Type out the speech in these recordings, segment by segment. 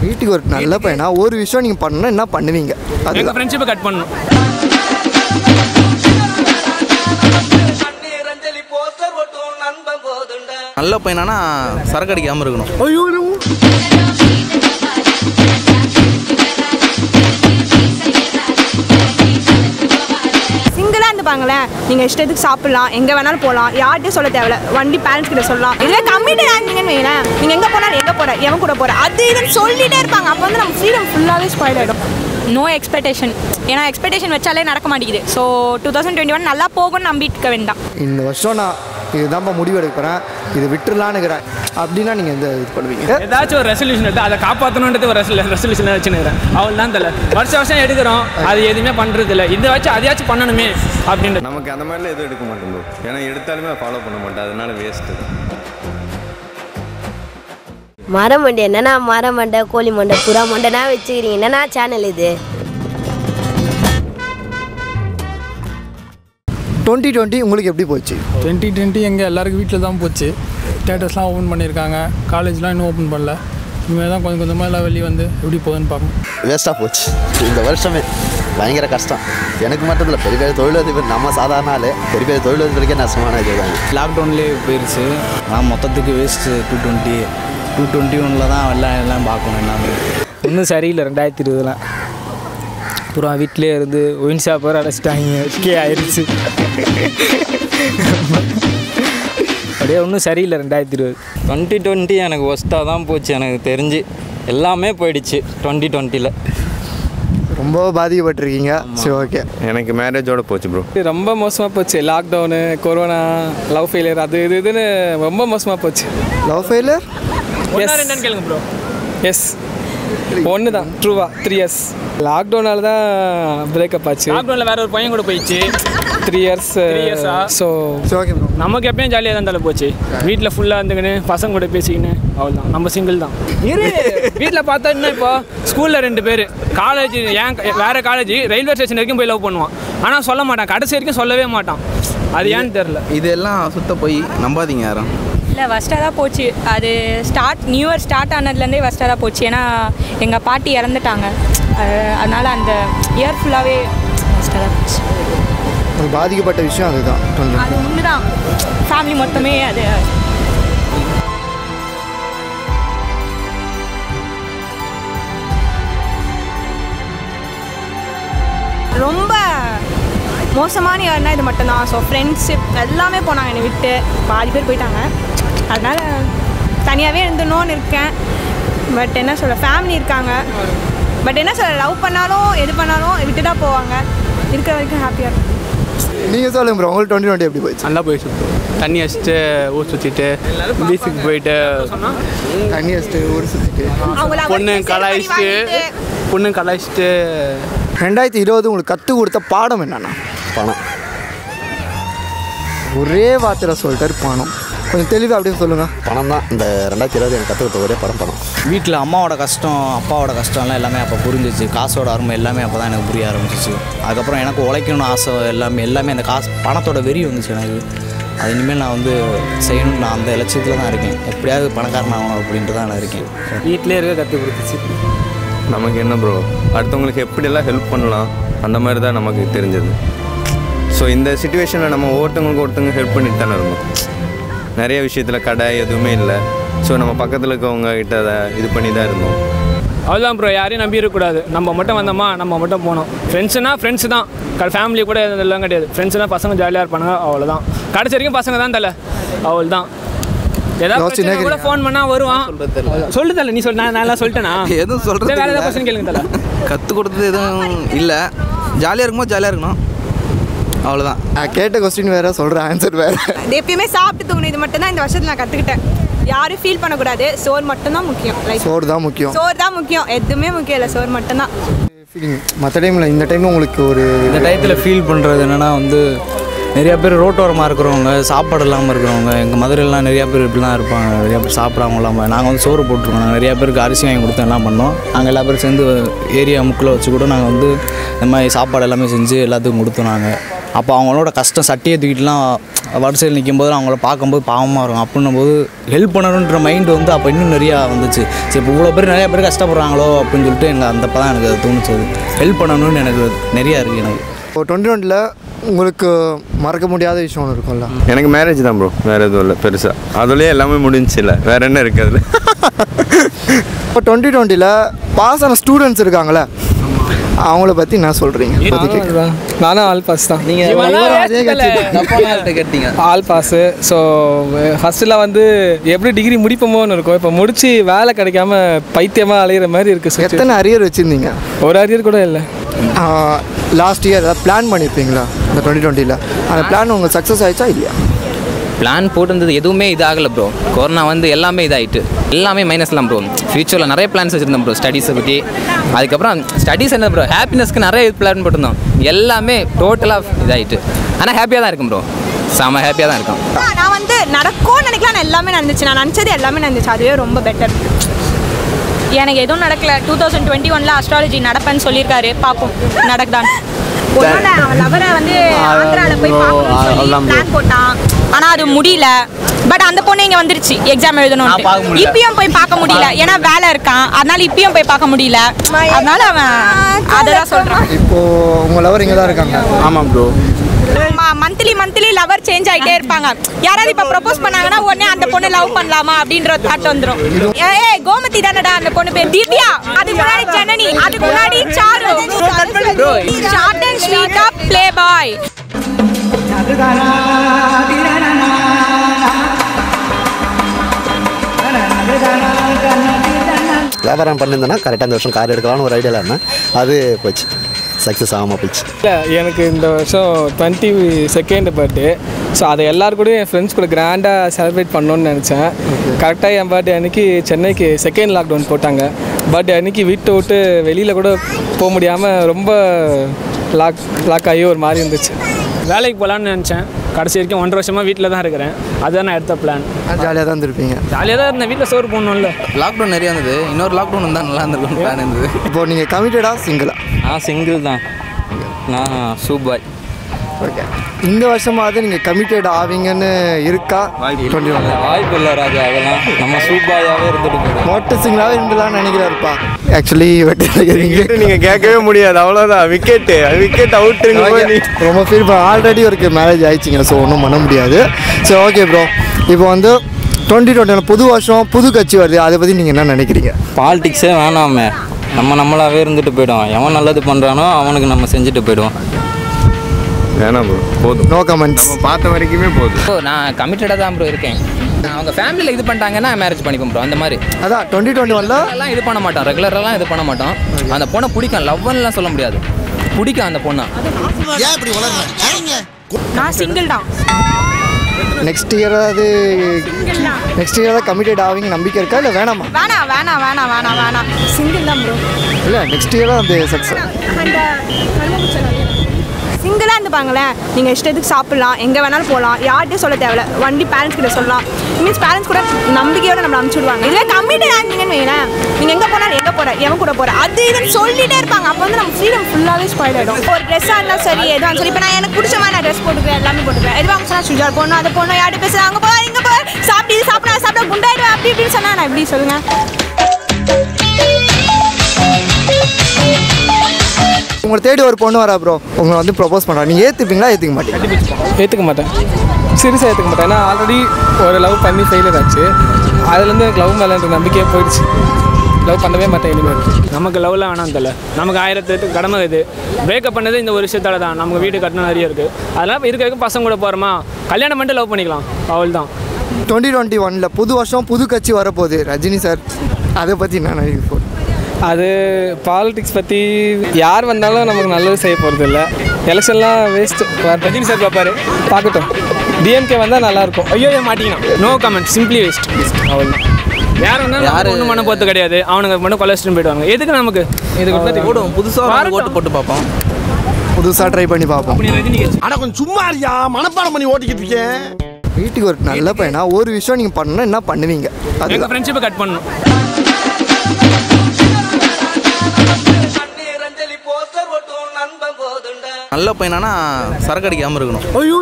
வீட்டுக்கு ஒரு நல்ல பையனா ஒரு விஷயம் நீங்கள் பண்ணணும் என்ன பண்ணுவீங்க எங்கள் அதுதான் ஃப்ரெண்ட்ஷிப்பை கட் பண்ணணும் அஞ்சலி போஸ்டர் போட்டும் நண்பன் போதுண்டா நல்ல பையனானா சரக்கு அடிக்காமல் இருக்கணும் ஐயோ சிங்கிளாக இருந்துப்பாங்களேன் நீங்கள் இஷ்டத்துக்கு சாப்பிடலாம் எங்கே வேணாலும் போகலாம் யார்கிட்டயும் சொல்ல தேவையில்ல வண்டி பேரண்ட்ஸ் கிட்ட சொல்லலாம் இதுவே கம்மிட்டட் ஆனீங்கன்னு வைங்களேன் நீங்கள் எங்கே போனாலும் எங்கே போகிற எவன் கூட போகிற அது இதுன்னு சொல்லிட்டே இருப்பாங்க அப்போ வந்து நம்ம ஃப்ரீடம் ஃபுல்லாகவே ஸ்பாயில் ஆகிடும் நோ எக்ஸ்பெக்டேஷன் ஏன்னா எக்ஸ்பெக்டேஷன் வச்சாலே நடக்க மாட்டேங்குது so two thousand twenty one நல்லா போகும்னு நம்பிட்டு வேண்டாம் இந்த வருஷம் நான் இதுதான்ப்பா முடிவு எடுக்கிறேன் இது விட்டுறலான்னுக்கிறேன் அப்படின்னா நீங்கள் எந்த இது பண்ணுவீங்க ஏதாச்சும் ஒரு ரெசல்யூஷன் எடுத்து அதை காப்பாற்றணுன்றது ஒரு ரெசல்யூஷன் வச்சுருக்கிறேன் அவள் தான் தெரியல வருஷம் வருஷம் எடுக்கிறோம் அது எதுவுமே பண்ணுறது இல்லை இதை வச்சு அதையாச்சும் பண்ணணுமே அப்படின்ட்டு நமக்கு அந்த மாதிரிலாம் எதுவும் எடுக்க மாட்டோம் bro. ஏன்னா எடுத்தாலுமே ஃபாலோ பண்ண மாட்டேன் அதனால வேஸ்ட்டு தான் மரம் மண்டை என்னண்ணா மரம் மண்டை கோழி மண்டை புறா மண்டைனா வச்சுக்கிறீங்க என்னண்ணா சேனல் இது டுவெண்ட்டி டுவெண்ட்டி உங்களுக்கு எப்படி போச்சு டுவெண்ட்டி டுவெண்ட்டி எங்கே எல்லாருக்கும் வீட்டில் தான் போச்சு தேட்டர்ஸ்லாம் ஓப்பன் பண்ணியிருக்காங்க காலேஜ்லாம் இன்னும் ஓப்பன் பண்ணல இனிமேல் தான் கொஞ்சம் கொஞ்சமாக எல்லாம் வெளியே வந்து எப்படி போகுதுன்னு பார்க்கணும் வேஸ்ட்டாக போச்சு இந்த வருஷமே பயங்கர கஷ்டம் எனக்கு மட்டும் இல்லை பெரிய பெரிய தொழிலதிபர் நம்ம சாதாரண ஆள் பெரிய பெரிய தொழிலதிபருக்கே நஷ்டமான இது தான் லாக்டவுன்லேயே போயிருச்சு நான் மொத்தத்துக்கு waste two twenty two twenty ஒனில் தான் எல்லாம் எல்லாம் பார்க்கணும் எல்லாமே இன்னும் சரியில்லை ரெண்டாயிரத்தி இருபதுலாம் அப்புறம் வீட்டிலே இருந்து ஒயின் ஷாப் வேறு அடைச்சிட்டாங்க கே ஆயிடுச்சு அப்படியே ஒன்றும் சரியில்லை ரெண்டாயிரத்தி இருபது டுவெண்ட்டி டுவெண்ட்டி எனக்கு ஒஸ்ட்டாக தான் போச்சு எனக்கு தெரிஞ்சு எல்லாமே போயிடுச்சு டுவெண்ட்டி டுவெண்ட்டியில் ரொம்ப பாதிக்கப்பட்டிருக்கீங்க சரி ஓகே எனக்கு மேரேஜோட போச்சு ப்ரோ ரொம்ப மோசமாக போச்சு லாக்டவுனு கொரோனா லவ் ஃபெயிலியர் அது இது இதுன்னு ரொம்ப மோசமாக போச்சு லவ் ஃபெயிலியர் என்னன்னு கேளுங்க ப்ரோ எஸ் ஒன்று தான் ட்ரூவா த்ரீ இயர்ஸ் லாக்டவுனால தான் பிரேக்கப் ஆச்சு லாக்டவுனில் வேற ஒரு பையன் கூட போயிடுச்சு த்ரீ இயர்ஸ் ஸோ சரி ஓகே ப்ரோ நமக்கு எப்பயும் ஜாலியாக தான் தலை போச்சு வீட்டில் ஃபுல்லாக இருந்துக்கின்னு பசங்க கூட பேசிக்கின்னு அவ்வளோதான் நம்ம சிங்கிள் தான் இரு வீட்டில் பார்த்தா என்ன இப்போ ஸ்கூலில் ரெண்டு பேர் காலேஜ் ஏன் வேறு காலேஜ் ரயில்வே ஸ்டேஷன் வரைக்கும் போய் லவ் பண்ணுவான் ஆனால் சொல்ல மாட்டான் கடைசி வரைக்கும் சொல்லவே மாட்டான் அது ஏன்னு தெரில இதெல்லாம் சுத்த போய் நம்பாதீங்க யாரும் இல்லை ஃபஸ்ட்டாக தான் போச்சு அது ஸ்டார்ட் நியூ இயர் ஸ்டார்ட் ஆனதுலேருந்தே ஃபஸ்ட்டாக தான் போச்சு ஏன்னா எங்கள் பாட்டி இறந்துட்டாங்க அது- அதனால அந்த இயர் ஃபுல்லாகவே ஃபஸ்ட்டாக தான் போச்சு ஒரு பாதிக்கப்பட்ட விஷயம் அதுதான் 2020. அது ஒன்று தான் ஃபேமிலி மொத்தமே அது ரொம்ப மோசமான இயர்னா இது மட்டும்தான் ஸோ ஃப்ரெண்ட்ஷிப் எல்லாமே போனாங்க என்னை விட்டு பாதி பேர் போயிட்டாங்க அதனால் தனியாகவே இருந்துடணும்னு இருக்கேன் பட் என்ன சொல்ல ஃபேமிலி இருக்காங்க பட் என்ன சொல்ல லவ் பண்ணாலும் எது பண்ணாலும் விட்டுட்டா போவாங்க இருக்கிற வரைக்கும் ஹாப்பியாக இருக்கும் நீங்கள் சொல்லுங்க ப்ரோ உங்களுக்கு டுவெண்ட்டி டுவெண்ட்டி எப்படி போச்சு நல்லா போயிடுச்சு தண்ணி அடிச்சுட்டு ஊர் சுற்றிட்டு பீச்சுக்கு போயிட்டு தண்ணி வச்சுட்டு ஊர் சுற்றிட்டு அவங்கள பொண்ணு அவங்களுக்கு கலாய்ச்சிட்டு சரி பண்ணி வாங்கிட்டு, பொண்ணு கலாய்ச்சிட்டு ரெண்டாயிரத்தி இருபது உங்களுக்கு கற்றுக் கொடுத்த பாடம் என்னன்னா பணம் ஒரே வார்த்தையில் சொல்லிட்டாரு பணம் கொஞ்சம் தெளிவாக அப்படியே சொல்லுங்கள் பணம் தான் இந்த ரெண்டாயிரத்தி இருபது எனக்கு கற்றுக் கொடுத்த ஒரே படம் பணம் வீட்டில் அம்மாவோட கஷ்டம் அப்பாவோட கஷ்டம்லாம் எல்லாமே அப்போ புரிஞ்சிச்சு காசோட அருமை எல்லாமே அப்போ தான் எனக்கு புரிய ஆரம்பிச்சிச்சு அதுக்கப்புறம் எனக்கு உழைக்கணும்னு ஆசை எல்லாமே எல்லாமே அந்த காசு பணத்தோட வெறி வந்துச்சு எனக்கு அது இனிமேல் நான் வந்து செய்யணும்னு நான் அந்த லட்சியத்தில் தான் இருக்கேன் எப்படியாவது பணக்காரன் ஆகணும் அப்படின்ட்டு தான் நான் இருக்கேன் வீட்டிலே இருக்க கற்றுக் கொடுத்துச்சு நமக்கு என்ன ப்ரோ அடுத்தவங்களுக்கு எப்படியெல்லாம் ஹெல்ப் பண்ணலாம் அந்த மாதிரி தான் நமக்கு தெரிஞ்சது ஸோ இந்த சுச்சுவேஷனில் நம்ம ஒவ்வொருத்தவங்களுக்கு ஒருத்தவங்க ஹெல்ப் பண்ணிட்டு தானே இருந்தோம் நிறைய விஷயத்தில் கடை எதுவுமே இல்லை ஸோ நம்ம பக்கத்தில் இருக்கவங்க கிட்ட அதை இது பண்ணி தான் இருந்தோம் அவ்வளோதான் ப்ரோ யாரையும் நம்பி இருக்கக்கூடாது நம்ம மட்டும் வந்தோமா நம்ம மட்டும் போனோம் ஃப்ரெண்ட்ஸுனா ஃப்ரெண்ட்ஸ் தான் ஃபேமிலி கூட இதெல்லாம் கிடையாது ஃப்ரெண்ட்ஸ்னால் பசங்க ஜாலியாக இருப்பானுங்க அவ்வளோதான் கடைசி வரைக்கும் பசங்க தான் தலை அவள் தான் ஏதாவது யோசிச்சு பிரச்சனை கூட நிக்கிறீங்க. ஃபோன் பண்ணால் வருவான் சொல்லு தலை நீ சொல் நான் நல்லா சொல்லிட்டேனா எதுவும் சரி, வேற ஏதாவது சொல்கிறது கொஸ்டின் கேளுங்க தலை கற்றுக் கொடுத்தது எதுவும் இல்லை ஜாலியாக இருக்கும்போது ஜாலியாக இருக்கணும் அவ்வளோதான் நான் கேட்ட கொஸ்டின் வேறு சொல்கிற ஆன்சர் வேறு இது எப்பயுமே சாப்பிட்டு தூங்கணும் இது மட்டும் தான் இந்த வருஷத்தில் நான் கற்றுக்கிட்டேன் யாரும் ஃபீல் பண்ணக்கூடாது சோறு மட்டும்தான் முக்கியம் லைக் சோறு தான் முக்கியம் சோறு தான் முக்கியம் எதுவுமே முக்கியம் இல்லை சோறு மட்டும்தான் ஃபீலிங் மற்ற டைமில் இந்த டைமில் உங்களுக்கு ஒரு இந்த டயத்தில் ஃபீல் பண்ணுறது என்னென்னா வந்து நிறையா பேர் ரோட்டோரமாக இருக்கிறவங்க சாப்பாடு இல்லாமல் இருக்கிறவங்க எங்கள் மதுரையிலாம் நிறையா பேர் இப்படிலாம் இருப்பாங்க நிறையா பேர் சாப்பிடாம இல்லாமல் நாங்கள் வந்து சோறு போட்டிருக்கோம் நாங்கள் நிறையா பேருக்கு அரிசி வாங்கி கொடுத்து எல்லாம் பண்ணோம் நாங்கள் எல்லா பேரும் சேர்ந்து ஏரியா முக்கில் வச்சு கூட நாங்கள் வந்து இந்த மாதிரி சாப்பாடு எல்லாமே செஞ்சு எல்லாத்துக்கும் கொடுத்தோம் நாங்கள் அப்போ அவங்களோட கஷ்டம் சட்டியை தூக்கிட்டுலாம் வரிசையில் நிற்கும்போது அவங்கள பார்க்கும்போது பாவமாக இருக்கும் அப்படின்னும் போது ஹெல்ப் பண்ணணுன்ற மைண்டு வந்து அப்போ இன்னும் நிறையா வந்துச்சு சரி இப்போ இவ்வளோ பேர் நிறையா பேர் கஷ்டப்படுறாங்களோ அப்படின்னு சொல்லிட்டு எனக்கு அந்த தான் எனக்கு அது தோணுச்சு அது ஹெல்ப் பண்ணணும்னு எனக்கு நிறையா இருக்குது எனக்கு இப்போ டுவெண்ட்டி டுவெண்ட்டியில் உங்களுக்கு மறக்க முடியாத விஷயம் ஒன்று இருக்கும்ல எனக்கு மேரேஜ் தான் ப்ரோ வேறு எதுவும் இல்லை பெருசாக அதுலேயே எல்லாமே முடிஞ்சில்ல வேறு என்ன இருக்குது அதில் இப்போ டுவெண்ட்டி டுவெண்ட்டியில் பாஸ் ஆன ஸ்டூடெண்ட்ஸ் இருக்காங்களே அவங்கள பற்றி என்ன சொல்கிறீங்க பற்றி கேட்குறேன் நானும் ஆல் பாஸ் தான் நீங்கள் கேட்டீங்க ஆல் பாஸு ஸோ ஃபஸ்ட்டுலாம் வந்து எப்படி டிகிரி முடிப்போமோன்னு இருக்கும் இப்போ முடிச்சு வேலை கிடைக்காம பைத்தியமாக அலையிற மாதிரி இருக்குது சார் எத்தனை அரியர் வச்சுருந்தீங்க ஒரு அரியர் கூட இல்லை லாஸ்ட் இயர் ஏதாவது பிளான் பண்ணியிருப்பீங்களா இந்த டுவெண்ட்டி டுவெண்ட்டியில் அந்த பிளான் உங்களுக்கு சக்ஸஸ் ஆயிடுச்சா இல்லையா பிளான் போட்டிருந்தது எதுவுமே இதாகலை ப்ரோ கொரோனா வந்து எல்லாமே இதாகிட்டு எல்லாமே மைனஸ் தான் ப்ரோ ஃப்யூச்சரில் நிறைய பிளான்ஸ் வச்சுருந்தோம் ப்ரோ ஸ்டடீஸை பற்றி அதுக்கப்புறம் ஸ்டடீஸ் என்ன ப்ரோ ஹாப்பினஸ்க்கு நிறைய பிளான் போட்டிருந்தோம் எல்லாமே டோட்டலாக இதாகிட்டு ஆனால் ஹாப்பியாக தான் இருக்கும் ப்ரோ செம ஹாப்பியாக தான் இருக்கும் நான் வந்து நடக்கும்னு நினைக்கலாம் நான் எல்லாமே நடந்துச்சு நான் நினச்சது எல்லாமே நடந்துச்சு அதுவே ரொம்ப பெட்டர் எனக்கு எதுவும் நடக்கல டூ தௌசண்ட் டுவெண்ட்டி ஒனில் அஸ்ட்ராலஜி நடப்பேன்னு சொல்லியிருக்காரு பார்ப்போம் நடக்குதான் ஒன்னோட அவன் லவரை வந்து ஆந்திராவில் போய் பார்க்கணும்னு சொல்லி பிளான் போட்டான் ஆனால் அது முடியல பட் அந்த பொண்ணு இங்கே வந்துருச்சு எக்ஸாம் எழுதணும் நான் பார்க்க முடியல. இப்பயும் போய் பார்க்க முடியல ஏன்னா வேலை இருக்கான் அதனால இப்பயும் போய் பார்க்க முடியல அதனால அவன் அதை தான் சொல்கிறான் இப்போது உங்கள் லவர் இங்கே தான் இருக்காங்க ஆமாம் bro monthly monthly lover change ஆகிட்டே இருப்பாங்க யாராவது இப்போ ப்ரப்போஸ் பண்ணாங்கன்னா உடனே அந்த பொண்ணு லவ் பண்ணலாமா அப்படின்ற தாட் வந்துடும் ஏய் கோமதி தானடா அந்த பொண்ணு பேர் திவ்யா அதுக்கு முன்னாடி ஜனனி அதுக்கு முன்னாடி சாரு ஷார்ட் அண்ட் ஸ்வீட்டா ப்ளே பாய் வியாபாரம் பண்ணியிருந்தேன்னா கரெக்டாக இந்த வருஷம் கார் எடுக்கலாம்னு ஒரு ஐடியாவில் இருந்தேன் அது போச்சு சக்ஸஸ் ஆகாமல் போச்சு இல்லை எனக்கு இந்த வருஷம் டுவெண்ட்டி செகண்ட் பர்த்டே ஸோ அதை எல்லாரும் கூட என் ஃப்ரெண்ட்ஸ் கூட கிராண்டாக செலிப்ரேட் பண்ணணும்னு நினச்சேன் கரெக்டாக என் பர்த்டே அன்னைக்கு சென்னைக்கு செகண்ட் லாக்டவுன் போட்டாங்க பர்த்டே அன்னைக்கு வீட்டை விட்டு வெளியில் கூட போக முடியாமல் ரொம்ப லாக் லாக் ஆகி ஒரு மாதிரி இருந்துச்சு வேலைக்கு போகலான்னு நினச்சேன் கடைசி வரைக்கும் ஒன்றரை வருஷமாக வீட்டில் தான் இருக்கிறேன் அதுதான் நான் எடுத்த பிளான் ஜாலியாக தான் இருந்திருப்பீங்க ஜாலியாக தான் இருந்தேன் வீட்டில் சோறு போடணும்ல லாக்டவுன் நிறைய இருந்தது இன்னொரு லாக்டவுன் இருந்தால் நல்லா இருந்திருக்கும் பிளான் இருந்தது இப்போ நீங்கள் கமிட்டடா சிங்கிளா நான் சிங்கிள் தான் நான் சூப்பாய் ஓகே இந்த வருஷமாவது நீங்கள் கமிட்டட் ஆவீங்கன்னு இருக்கா டுவெண்ட்டி ஒன் வாய்ப்பு இல்லை ராஜா அதெல்லாம் நம்ம சூப்பாயாகவே இருந்துட்டு போகிறோம் மொட்டை சிங்கிளாகவே இருந்துலான்னு நினைக்கிறாருப்பா ஆக்சுவலி நீங்கள் கேட்கவே முடியாது அவ்வளோதான் விக்கெட்டு விக்கெட் அவுட்டுங்க நீ ரொம்ப ஃபீல் பண்ண ஆல்ரெடி ஒரு மேரேஜ் ஆயிடுச்சிங்க ஸோ ஒன்றும் பண்ண முடியாது சரி ஓகே ப்ரோ இப்போ வந்து டுவெண்ட்டி டுவெண்ட்டி புது வருஷம் புது கட்சி வருது அதை பற்றி நீங்கள் என்ன நினைக்கிறீங்க பாலிடிக்ஸே வேணாமே நம்ம நம்மளாவே இருந்துட்டு போயிடுவோம் எவன் நல்லது பண்ணுறானோ அவனுக்கு நம்ம செஞ்சுட்டு போயிடுவோம் வேணாம் ப்ரோ போதும் நோ கமெண்ட்ஸ் நம்ம பார்த்த வரைக்குமே போதும் ப்ரோ நான் கமிட்டடாக தான் ப்ரோ இருக்கேன் அவங்க ஃபேமிலியில் இது பண்ணிட்டாங்கன்னா மேரேஜ் பண்ணிப்போம் ப்ரோ அந்த மாதிரி அதான் டுவெண்ட்டி டுவெண்ட்டி ஒனில் எல்லாம் இது பண்ண மாட்டோம் ரெகுலரெல்லாம் இது பண்ண மாட்டோம் அந்த பொண்ணை பிடிக்கும் லவ்லாம் சொல்ல முடியாது பிடிக்கும் அந்த பொண்ணை நான் சிங்கிள் தான் நெக்ஸ்ட் இயராவது நெக்ஸ்ட் இயர் தான் கமிட்டட் ஆவீங்க நம்பிக்கை இருக்கா இல்லை வேணாமா வேணாம் வேணாம் வேணாம் வேணாம் வேணாம் சிங்கிள் தான் ப்ரோ இல்லை நெக்ஸ்ட் இயராக அந்த சக்ஸஸ் அந்த சிங்கிளாக இருந்துப்பாங்களேன் நீங்கள் இஷ்டத்துக்கு சாப்பிட்லாம் எங்கே வேணாலும் போகலாம் யார்கிட்டயும் சொல்ல தேவையில்ல வண்டி பேரண்ட்ஸ் கிட்ட சொல்லலாம் மீன்ஸ் பேரண்ட்ஸ் கூட நம்பிக்கையோட நம்மளை அனுப்பிச்சு விடுவாங்க இல்லை கம்மிட்டு ஆனீங்கன்னு வைங்களேன் நீங்கள் எங்கே போனாலும் எங்கே போகிற எவன் கூட போகிற அது இதுன்னு சொல்லிட்டே இருப்பாங்க அப்போ வந்து நம்ம ஃப்ரீடம் ஃபுல்லாகவே ஸ்பாயில் ஆகிடும் ஒரு ட்ரெஸ்ஸாக இருந்தாலும் சரி எதுவும் சரி இப்போ நான் எனக்கு பிடிச்ச மாதிரி நான் ட்ரெஸ் போட்டுக்கிறேன் எல்லாமே போட்டுக்கிறேன் எதுவும் அவங்க சொன்னால் சுடிதார் போடணும் அதை போடணும் யார்கிட்ட பேசுகிறேன் அங்கே போய் இங்கே போய் சாப்பிட்டு இது சாப்பிட சாப்பிட்டா குண்டாயிடுவேன் அப்படி இப்படின்னு சொன்னால் நான் எப்படி சொல்லுங்கள் உங்களை தேடி ஒரு பொண்ணு வரா ப்ரோ உங்களை வந்து ப்ரொபோஸ் பண்ணுறா நீங்கள் ஏற்றுப்பீங்களா ஏற்றுக்க மாட்டீங்க ஏற்றுக்க மாட்டேன் சீரியஸாக ஏற்றுக்க மாட்டேன் ஏன்னா ஆல்ரெடி ஒரு லவ் பண்ணி ஃபெயிலியர் ஆச்சு அதுலேருந்து எனக்கு லவ் மேலேன்ற நம்பிக்கையே போயிடுச்சு லவ் பண்ணவே மாட்டேன் இனிமேல் நமக்கு லவ்லாம் வேணாம் தெரியல நமக்கு ஆயிரத்து கடமை இது பிரேக்கப் பண்ணது இந்த ஒரு விஷயத்தால தான் நமக்கு வீடு கட்டணும் நிறைய இருக்குது அதெல்லாம் இருக்க இருக்க பசங்க கூட போகிறோமா கல்யாணம் பண்ணிட்டு லவ் பண்ணிக்கலாம் அவள் தான் டுவெண்ட்டி டுவெண்ட்டி ஒனில் புது வருஷம் புது கட்சி வரப்போகுது ரஜினி சார் அதை பற்றி நான் நினைக்கிறேன் அது பாலிடிக்ஸ் பற்றி யார் வந்தாலும் நமக்கு நல்லது செய்ய போகிறது இல்லை எலெக்ஷன்லாம் வேஸ்ட்டு ரஜினி சார் பார்ப்பாரு பார்க்கட்டும் டிஎம்கே வந்தால் நல்லாயிருக்கும் ஐயோ மாட்டிக்கலாம் நோ கமெண்ட் சிம்பிளி வேஸ்ட் அவள் தான் யார் வந்தாலும் யாரும் ஒன்றும் பண்ண போகிறது கிடையாது அவனுங்க மட்டும் கொலஸ்ட்ரம் போயிடுவாங்க எதுக்கு நமக்கு இதுக்கு போடுவோம் புதுசாக ஓட்டு போட்டு பார்ப்போம் புதுசாக ட்ரை பண்ணி பார்ப்போம் ஆனால் கொஞ்சம் சும்மா இருக்கியா மனப்பாடம் பண்ணி ஓட்டிக்கிட்டு இருக்கேன் வீட்டுக்கு ஒரு நல்ல பையனா ஒரு விஷயம் நீங்கள் பண்ணணும்னா என்ன பண்ணுவீங்க எங்கள் அதுதான் ஃப்ரெண்ட்ஷிப்பை கட் பண்ணணும் அஞ்சலி போஸ்டர் ஒட்டும் நண்பன் போதுண்டா நல்ல பையனானா சரக்கு அடிக்காமல் இருக்கணும்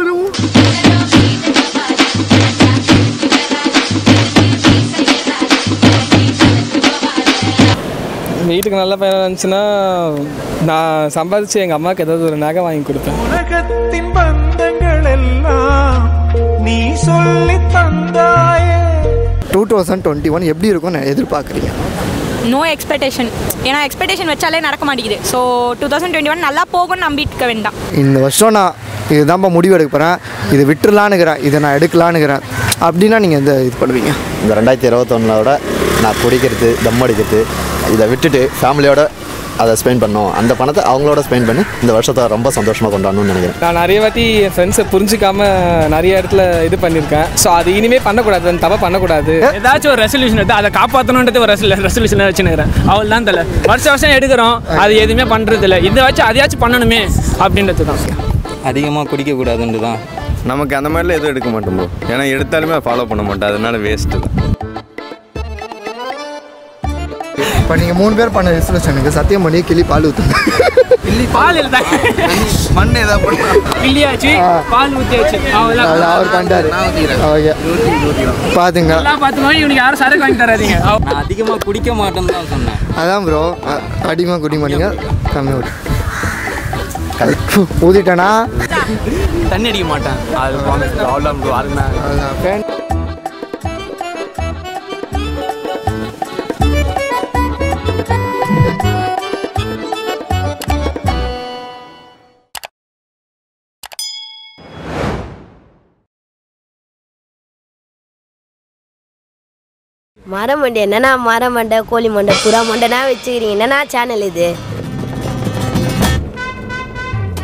வீட்டுக்கு நல்ல பையன் இருந்துச்சுன்னா நான் சம்பாதிச்சு எங்கள் அம்மாவுக்கு ஏதாவது ஒரு நகை வாங்கி கொடுப்பேன் உலகத்தின் பந்தங்கள் எல்லாம் நீ சொல்லி தந்தாயே டூ தௌசண்ட் டுவெண்ட்டி ஒன் எப்படி இருக்கும்னு எதிர்பார்க்குறீங்க நோ எக்ஸ்பெக்டேஷன் ஏன்னா எக்ஸ்பெக்டேஷன் வச்சாலே நடக்க மாட்டேங்குது so two thousand twenty one நல்லா போகும்னு நம்பிட்டு வேண்டாம் இந்த வருஷம் நான் இதுதான்ப்பா முடிவு எடுக்க போகிறேன் இது விட்டுறலான்னுக்கிறேன் இதை நான் எடுக்கலான்னுக்கிறேன் அப்படின்னா நீங்கள் எந்த இது பண்ணுவீங்க இந்த ரெண்டாயிரத்தி இருபத்தொன்னோட நான் குடிக்கிறது தம் அடிக்கிறது இதை விட்டுட்டு ஃபேமிலியோட அதை ஸ்பெண்ட் பண்ணோம் அந்த பணத்தை அவங்களோட ஸ்பெண்ட் பண்ணி இந்த வருஷத்தை ரொம்ப சந்தோஷமாக கொண்டாடணும்னு நினைக்கிறேன் நான் நிறைய வாட்டி என் ஃப்ரெண்ட்ஸை புரிஞ்சிக்காம நிறைய இடத்துல இது பண்ணியிருக்கேன் ஸோ அது இனிமே பண்ணக்கூடாது அந்த தப்பை பண்ணக்கூடாது ஏதாச்சும் ஒரு ரெசல்யூஷன் எடுத்து அதை காப்பாற்றணுன்றது ஒரு ரெசல்யூஷன் வச்சுக்கிறேன் அவள் தான் தலை வருஷம் வருஷம் எடுக்கிறோம் அது எதுவுமே பண்ணுறது இல்லை இதை வச்சு அதையாச்சும் பண்ணணுமே அப்படின்றது தான் அதிகமாக குடிக்கக்கூடாதுன்னு தான் நமக்கு அந்த மாதிரிலாம் எதுவும் எடுக்க மாட்டோம் ப்ரோ ஏன்னா எடுத்தாலுமே ஃபாலோ பண்ண மாட்டோம் அதனால வேஸ்ட்டு தான் இப்போ நீங்கள் மூணு பேர் பண்ண ரெசல்யூஷனுக்கு சத்தியம் பண்ணி கிளி பால் ஊற்றுங்க பால் இல்லை மண் ஏதாவது கிள்ளியாச்சு பால் ஊற்றியாச்சு அவ்வளோதான் அதில் அவர் பண்ணிட்டாரு ஓகே பார்த்துங்க எல்லாம் பார்த்து மாதிரி இவனுக்கு யாரும் சரக்கு வாங்கி தராதீங்க நான் அதிகமாக குடிக்க மாட்டேன்னு தான் சொன்னேன் அதான் ப்ரோ அதிகமாக குடி மாட்டீங்க கம்மியாக ஊடி ஊதிட்டேனா தண்ணி அடிக்க மாட்டேன் அது அவ்வளோ ப்ரோ அதுதான் அதுதான் fan மரம் மண்டை என்னண்ணா மரம் மண்டை கோழி மண்டை புறா மண்டைனா வச்சுக்கிறீங்க என்னண்ணா சேனல் இது